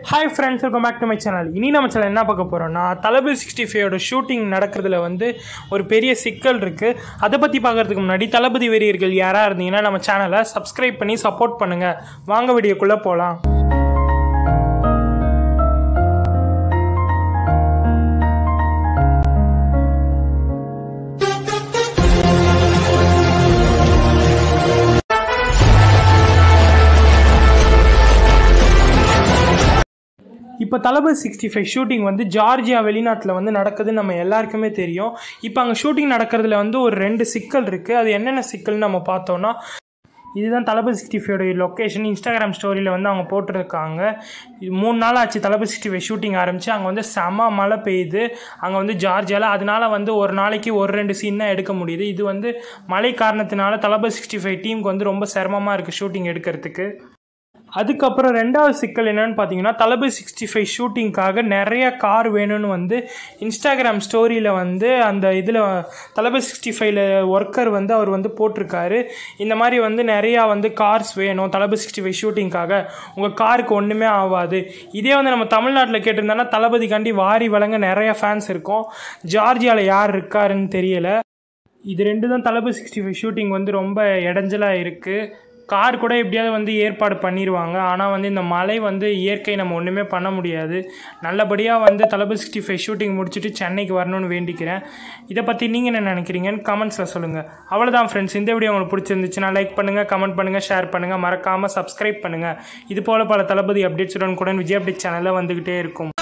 hi friends welcome back to my channel இனி நம்ம channel என்ன பார்க்க போகிறோம்னா தளபதி சிக்ஸ்டி ஃபைவோட ஷூட்டிங் நடக்கிறதுல வந்து ஒரு பெரிய சிக்கல் இருக்குது அதை பற்றி பார்க்கறதுக்கு முன்னாடி தளபதி வெறியர்கள் யாராக இருந்தீங்கன்னா நம்ம சேனலை சப்ஸ்கிரைப் பண்ணி சப்போர்ட் பண்ணுங்கள் வாங்க வீடியோக்குள்ளே போகலாம் இப்போ தளபதி சிக்ஸ்டி ஃபைவ் ஷூட்டிங் வந்து ஜார்ஜியா வெளிநாட்டில் வந்து நடக்குதுன்னு நம்ம எல்லாருக்குமே தெரியும் இப்போ அங்கே ஷூட்டிங் நடக்கிறதுல வந்து ஒரு ரெண்டு சிக்கல் இருக்குது அது என்னென்ன சிக்கல்னு நம்ம பார்த்தோன்னா இதுதான் தளபதி சிக்ஸ்டி ஃபைவோட லொக்கேஷன் இன்ஸ்டாகிராம் ஸ்டோரியில் வந்து அவங்க போட்டிருக்காங்க இது மூணு நாள் ஆச்சு தளபதி சிக்ஸ்டி ஃபைவ் ஷூட்டிங் ஆரம்பிச்சு அங்கே வந்து செம மழை பெய்யுது அங்கே வந்து ஜார்ஜியாவில் அதனால வந்து ஒரு நாளைக்கு ஒரு ரெண்டு சீன் தான் எடுக்க முடியுது இது வந்து மழை காரணத்தினால தளபதி சிக்ஸ்டி ஃபைவ் டீமுக்கு வந்து ரொம்ப சிரமமாக இருக்குது ஷூட்டிங் எடுக்கிறதுக்கு அதுக்கப்புறம் ரெண்டாவது சிக்கல் என்னன்னு பார்த்தீங்கன்னா தளபதி சிக்ஸ்டி ஃபைவ் ஷூட்டிங்க்காக நிறைய கார் வேணும்னு வந்து இன்ஸ்டாகிராம் ஸ்டோரியில் வந்து அந்த இதில் தளபதி சிக்ஸ்டி ஃபைவ்ல ஒர்க்கர் வந்து அவர் வந்து போட்டிருக்காரு இந்த மாதிரி வந்து நிறையா வந்து கார்ஸ் வேணும் தளபதி சிக்ஸ்டி ஃபைவ் ஷூட்டிங்க்காக உங்கள் காருக்கு ஒன்றுமே ஆகாது இதே வந்து நம்ம தமிழ்நாட்டில் கேட்டிருந்தோன்னா தளபதிக்காண்டி வாரி வழங்க நிறைய ஃபேன்ஸ் இருக்கும் ஜார்ஜியாவில் யார் இருக்காருன்னு தெரியல இது ரெண்டு தான் தளபதி சிக்ஸ்டி ஃபைவ் ஷூட்டிங் வந்து ரொம்ப இடைஞ்சலாக இருக்குது கார் கூட எப்படியாவது வந்து ஏற்பாடு பண்ணிடுவாங்க ஆனால் வந்து இந்த மழை வந்து இயற்கை நம்ம ஒன்றுமே பண்ண முடியாது நல்லபடியாக வந்து தளபதி சிக்ஸ்டி ஃபைவ் ஷூட்டிங் முடிச்சுட்டு சென்னைக்கு வரணும்னு வேண்டிக்கிறேன் இதை பற்றி நீங்கள் என்ன நினைக்கிறீங்கன்னு கமெண்ட்ஸில் சொல்லுங்கள் அவ்வளோதான் ஃப்ரெண்ட்ஸ் இந்த வீடியோ உங்களுக்கு பிடிச்சிருந்துச்சுன்னா லைக் பண்ணுங்கள் கமெண்ட் பண்ணுங்கள் ஷேர் பண்ணுங்கள் மறக்காமல் சப்ஸ்கிரைப் பண்ணுங்கள் இது போல் பல தளபதி அப்டேட்ஸுடன் கூட விஜய் அப்டேட் சேனலில் வந்துக்கிட்டே இருக்கும்